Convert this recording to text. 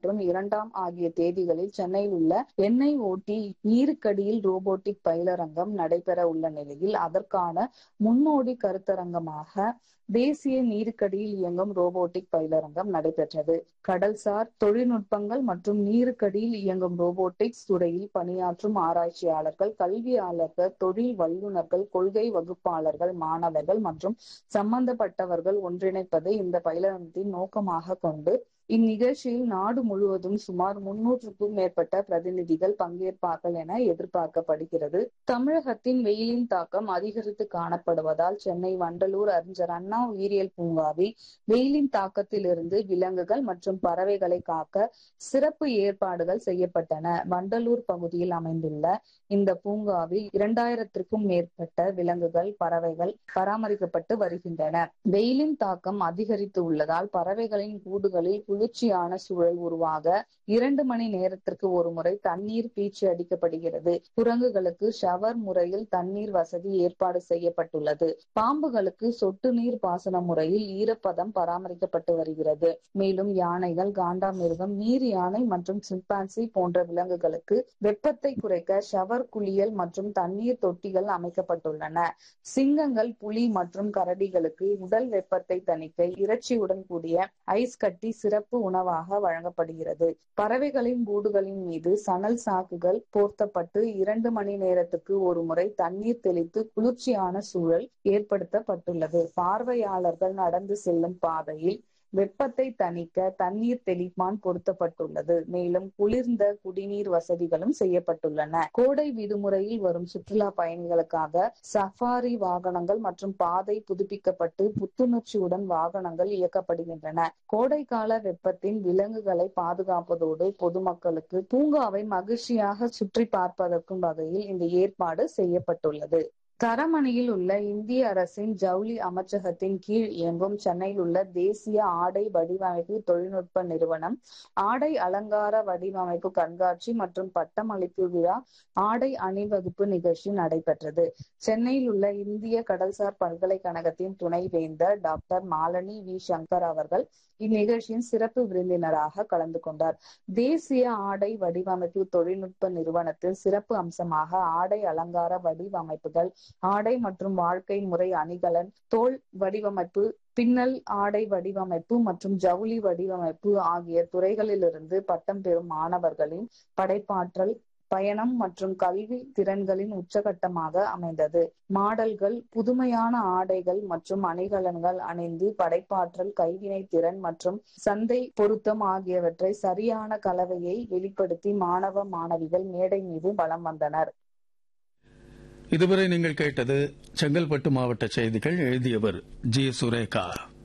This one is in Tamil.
மற்றும் இரண்டாம் ஆகிய தேதிகளில் சென்னையில் உள்ள என்ஐஓடி நீருக்கடியில் ரோபோட்டிக் பயிலரங்கம் நடைபெற உள்ள நிலையில் அதற்கான முன்னோடி கருத்தரங்கமாக தேசிய நீருக்கடியில் இயங்கும் ரோபோட்டிக் பயிலரங்கம் நடைபெற்றது கடல்சார் தொழில்நுட்பங்கள் மற்றும் நீருக்கடியில் இயங்கும் ரோபோட்டிக்ஸ் துறையில் பணியாற்றும் ஆராய்ச்சியாளர்கள் கல்வியாளர்கள் தொழில் வல்லுநர்கள் கொள்கை வகுப்பாளர்கள் மாணவர்கள் மற்றும் சம்பந்தப்பட்டவர்கள் ஒன்றிணைப்பதை இந்த பயிலரங்கத்தின் நோக்கமாக கொண்டு இந்நிகழ்ச்சியில் நாடு முழுவதும் சுமார் முன்னூற்றுக்கும் மேற்பட்ட பிரதிநிதிகள் பங்கேற்பார்கள் என எதிர்பார்க்கப்படுகிறது தமிழகத்தின் வெயிலின் தாக்கம் அதிகரித்து காணப்படுவதால் சென்னை வண்டலூர் அறிஞர் அண்ணா உயிரியல் பூங்காவில் வெயிலின் தாக்கத்திலிருந்து விலங்குகள் மற்றும் பறவைகளை காக்க சிறப்பு ஏற்பாடுகள் செய்யப்பட்டன வண்டலூர் பகுதியில் அமைந்துள்ள இந்த பூங்காவில் இரண்டாயிரத்திற்கும் மேற்பட்ட விலங்குகள் பறவைகள் பராமரிக்கப்பட்டு வருகின்றன வெயிலின் தாக்கம் அதிகரித்து உள்ளதால் பறவைகளின் கூடுகளில் குளிர்ச்சியான சூழல் உருவாக இரண்டு மணி நேரத்திற்கு ஒரு முறை தண்ணீர் பீச்சு அடிக்கப்படுகிறது குரங்குகளுக்கு ஷவர் முறையில் தண்ணீர் வசதி ஏற்பாடு செய்யப்பட்டுள்ளது பாம்புகளுக்கு சொட்டு நீர் பாசன முறையில் ஈரப்பதம் பராமரிக்கப்பட்டு வருகிறது மேலும் யானைகள் காண்டாமிருகம் நீர் யானை மற்றும் சிம்பான்சி போன்ற விலங்குகளுக்கு வெப்பத்தை குறைக்க ஷவர் குளியல் மற்றும் தண்ணீர் தொட்டிகள் அமைக்கப்பட்டுள்ளன சிங்கங்கள் புலி மற்றும் கரடிகளுக்கு உடல் வெப்பத்தை தணிக்க இறைச்சியுடன் கூடிய ஐஸ் கட்டி சிறப்பு உணவாக வழங்கப்படுகிறது பறவைகளின் கூடுகளின் மீது சணல் சாக்குகள் போர்த்தப்பட்டு இரண்டு மணி நேரத்துக்கு ஒரு முறை தண்ணீர் தெளித்து குளிர்ச்சியான சூழல் ஏற்படுத்தப்பட்டுள்ளது பார்வையாளர்கள் நடந்து செல்லும் பாதையில் வெப்பத்தை தணிக்க தண்ணீர் தெளிப்பான் பொருத்தப்பட்டுள்ளது மேலும் குளிர்ந்த குடிநீர் வசதிகளும் செய்யப்பட்டுள்ளன கோடை விடுமுறையில் வரும் சுற்றுலா பயணிகளுக்காக சஃபாரி வாகனங்கள் மற்றும் பாதை புதுப்பிக்கப்பட்டு புத்துணர்ச்சியுடன் வாகனங்கள் இயக்கப்படுகின்றன கோடைக்கால வெப்பத்தின் விலங்குகளை பாதுகாப்பதோடு பொதுமக்களுக்கு பூங்காவை மகிழ்ச்சியாக சுற்றி பார்ப்பதற்கும் வகையில் இந்த ஏற்பாடு செய்யப்பட்டுள்ளது தரமணியில் உள்ள இந்திய அரசின் ஜவுளி அமைச்சகத்தின் கீழ் இயங்கும் சென்னையில் உள்ள தேசிய ஆடை வடிவமைப்பு தொழில்நுட்ப நிறுவனம் ஆடை அலங்கார வடிவமைப்பு கண்காட்சி மற்றும் பட்டமளிப்பு விழா ஆடை அணிவகுப்பு நிகழ்ச்சி நடைபெற்றது சென்னையில் உள்ள இந்திய கடல்சார் பல்கலைக்கழகத்தின் துணைவேந்தர் டாக்டர் மாலனி வி சங்கர் அவர்கள் இந்நிகழ்ச்சியின் சிறப்பு விருந்தினராக கலந்து கொண்டார் தேசிய ஆடை வடிவமைப்பு தொழில்நுட்ப நிறுவனத்தில் சிறப்பு அம்சமாக ஆடை அலங்கார வடிவமைப்புகள் ஆடை மற்றும் வாழ்க்கை முறை அணிகலன் தோல் வடிவமைப்பு பின்னல் ஆடை வடிவமைப்பு மற்றும் ஜவுளி வடிவமைப்பு ஆகிய துறைகளிலிருந்து பட்டம் பெறும் மாணவர்களின் படைப்பாற்றல் பயணம் மற்றும் கல்வி திறன்களின் உச்சகட்டமாக அமைந்தது மாடல்கள் புதுமையான ஆடைகள் மற்றும் அணிகலன்கள் அணிந்து படைப்பாற்றல் கைவினை திறன் மற்றும் சந்தை பொருத்தம் ஆகியவற்றை சரியான கலவையை வெளிப்படுத்தி மாணவ மாணவிகள் மேடை மீது வலம் வந்தனர் இதுவரை நீங்கள் கேட்டது செங்கல்பட்டு மாவட்ட செய்திகள் எழுதியவர் ஜி சுரேகா